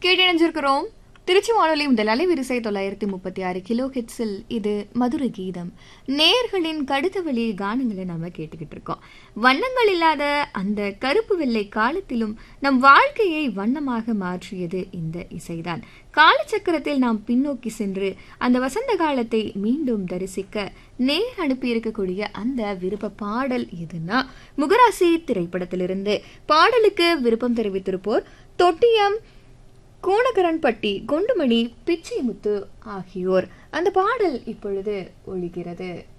கேட்டிணைஞ்சிருக்கிறோம் திருச்சி வானொலி முதல் அலைவரிசை தொள்ளாயிரத்தி முப்பத்தி ஆறு கிலோ ஹெட்ஸில் இது மதுரை கீதம் நேர்களின் கடுத்த வழி கானங்களை நாம கேட்டுக்கிட்டு இருக்கோம் வண்ணங்கள் இல்லாத அந்த கருப்பு வெள்ளை காலத்திலும் நம் வாழ்க்கையை வண்ணமாக மாற்றியது இந்த இசைதான் காலச்சக்கரத்தில் நாம் பின்னோக்கி சென்று அந்த வசந்த காலத்தை மீண்டும் தரிசிக்க நேர் அனுப்பி இருக்கக்கூடிய அந்த விருப்ப பாடல் எதுனா முகராசி திரைப்படத்திலிருந்து பாடலுக்கு விருப்பம் தெரிவித்திருப்போர் தொட்டியம் கூணகரன்பட்டி குண்டுமணி பிச்சைமுத்து ஆகியோர் அந்த பாடல் இப்பொழுது ஒழிகிறது